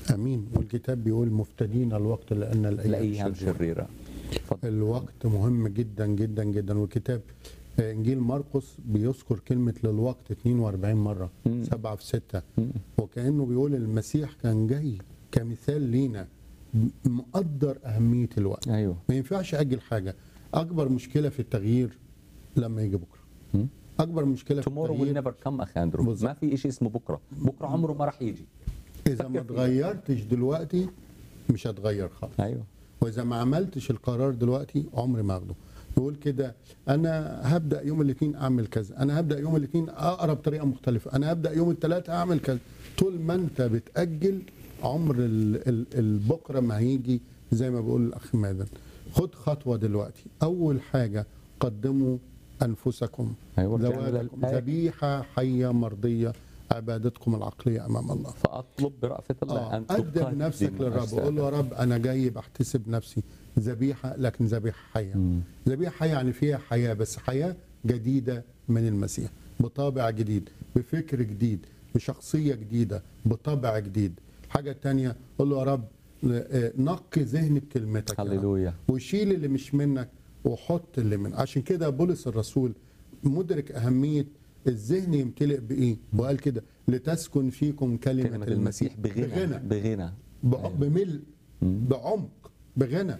امين والكتاب بيقول مفتدين الوقت لان الايام الايام شريرة. شريره اتفضل. الوقت مهم جدا جدا جدا والكتاب آه، انجيل مرقس بيذكر كلمه للوقت 42 مره مم. سبعه في سته مم. وكانه بيقول المسيح كان جاي كمثال لينا م- مقدر اهميه الوقت ايوه ما ينفعش اجل حاجه اكبر مشكله في التغيير لما يجي بكره مم. اكبر مشكله في tomorrow will التغيير never come اخي اندرو بالظبط. ما في شيء اسمه بكره بكره عمره ما راح يجي اذا ما فكر فيها. اتغيرتش دلوقتي مش هتغير خالص ايوه واذا ما عملتش القرار دلوقتي عمري ما اخده يقول كده انا هبدا يوم الاثنين اعمل كذا انا هبدا يوم الاثنين اقرا بطريقه مختلفه انا هبدا يوم الثلاث اعمل كذا طول ما انت بتاجل عمر ال- ال- البكره ما هيجي زي ما بيقول الاخ مازن خد خطوه دلوقتي اول حاجه قدموا انفسكم أيوة، رجعنا ذواتكم للآية. ذبيحه حيه مرضيه عبادتكم العقليه امام الله فاطلب برأفة الله آه. ان قدم تقدم نفسك للرب قول له يا رب انا جاي بحتسب نفسي ذبيحه لكن ذبيحه حيه مم. ذبيحه حيه يعني فيها حياه بس حياه جديده من المسيح بطابع جديد بفكر جديد بشخصيه جديده بطبع جديد حاجه تانية قول له يا رب آه، نقي ذهني بكلمتك يا رب. هللويا وشيل اللي مش منك وحط اللي من عشان كده بولس الرسول مدرك أهمية الذهن يمتلئ بإيه وقال كده لتسكن فيكم كلمة, كلمة المسيح بغنى بغنى بغنى ب- بملء مم. بعمق بغنى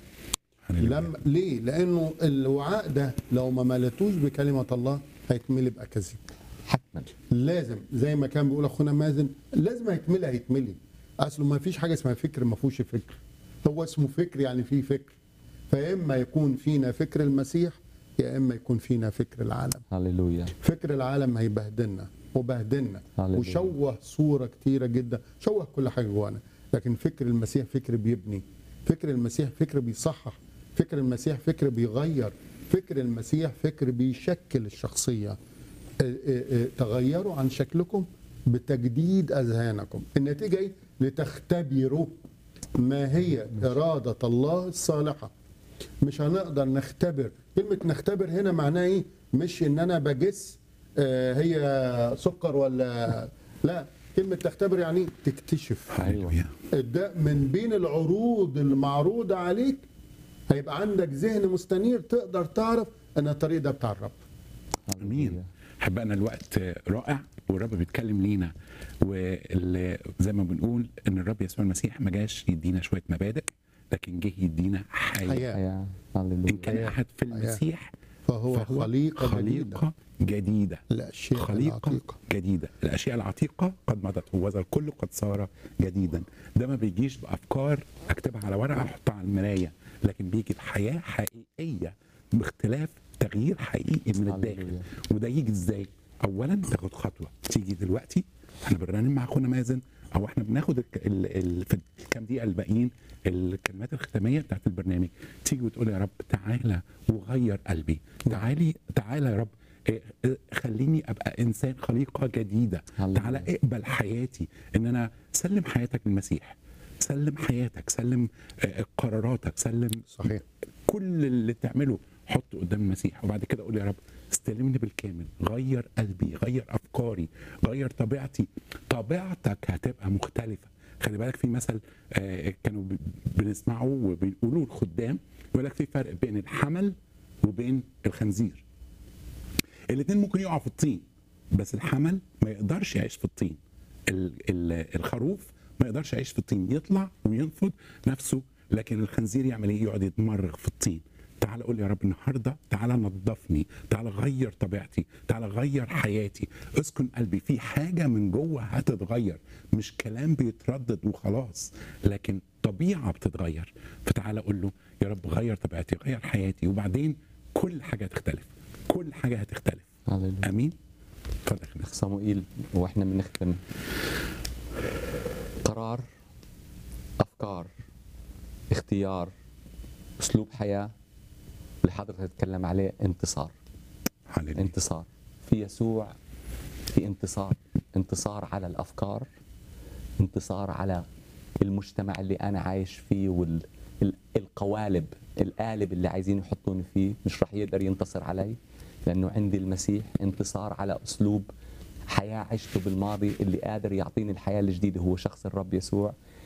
لما ليه؟ لأنه الوعاء ده لو ما ملتوش بكلمة الله هيتملي بأكاذيب حتما لازم زي ما كان بيقول اخونا مازن لازم هيتملي هيتملي اصله ما فيش حاجه اسمها فكر ما فيهوش فكر هو اسمه فكر يعني فيه فكر فيا اما يكون فينا فكر المسيح يا اما يكون فينا فكر العالم هللويا فكر العالم هيبهدلنا وبهدلنا هللويا. وشوه صوره كتيره جدا شوه كل حاجه جوانا لكن فكر المسيح فكر بيبني فكر المسيح فكر بيصحح فكر المسيح فكر بيغير فكر المسيح فكر بيشكل الشخصيه اه، اه، اه، تغيروا عن شكلكم بتجديد اذهانكم النتيجه ايه لتختبروا ما هي اراده الله الصالحه مش هنقدر نختبر كلمة نختبر هنا معناها ايه مش ان انا بجس آه، هي سكر ولا لا كلمة تختبر يعني تكتشف ايوه ده من بين العروض المعروضة عليك هيبقى عندك ذهن مستنير تقدر تعرف ان الطريق ده بتاع الرب امين احبائنا الوقت رائع والرب بيتكلم لينا وزي ما بنقول ان الرب يسوع المسيح ما جاش يدينا شويه مبادئ لكن جه يدينا حياه حياة حياة ان هللويا كان احد في المسيح فهو, فهو خليقة, جديدة خليقه جديده الأشياء خليقة العتيقة جديدة الأشياء العتيقة قد مضت وذا الكل قد صار جديدا ده ما بيجيش بأفكار أكتبها على ورقة أحطها على المراية لكن بيجي بحياة حقيقية باختلاف تغيير حقيقي من الداخل هللويا. وده يجي ازاي اولا تاخد خطوه تيجي دلوقتي احنا بنرنم مع اخونا مازن او احنا بناخد الك- ال... ال... في الكام دقيقه الباقيين الكلمات الختاميه بتاعت البرنامج تيجي وتقول يا رب تعالى وغير قلبي تعالي تعالى يا رب إيه، إيه، خليني ابقى انسان خليقه جديده هللويا. تعالى اقبل حياتي ان انا سلم حياتك للمسيح سلم حياتك سلم آه، قراراتك سلم صحيح كل اللي تعمله حطه قدام المسيح وبعد كده قول يا رب استلمني بالكامل غير قلبي غير افكاري غير طبيعتي طبيعتك هتبقى مختلفه خلي بالك في مثل آه، كانوا ب- بنسمعه وبيقولوا الخدام يقول لك في فرق بين الحمل وبين الخنزير الاثنين ممكن يقعوا في الطين بس الحمل ما يقدرش يعيش في الطين ال- ال- الخروف ما يقدرش يعيش في الطين يطلع وينفض نفسه لكن الخنزير يعمل ايه يقعد يتمرغ في الطين تعال قول يا رب النهارده تعال نظفني تعال غير طبيعتي تعال غير حياتي اسكن قلبي في حاجه من جوه هتتغير مش كلام بيتردد وخلاص لكن طبيعه بتتغير فتعال قول له يا رب غير طبيعتي غير حياتي وبعدين كل حاجه هتختلف كل حاجه هتختلف هللويا امين اتفضل يا اخ خميس صموئيل واحنا بنختم قرار افكار اختيار اسلوب حياه اللي حضرتك تتكلم عليه انتصار هللويا انتصار في يسوع في انتصار انتصار على الافكار انتصار على المجتمع اللي انا عايش فيه والقوالب القالب اللي عايزين يحطوني فيه مش رح يقدر ينتصر علي لانه عندي المسيح انتصار على اسلوب حياه عشته بالماضي اللي قادر يعطيني الحياه الجديده هو شخص الرب يسوع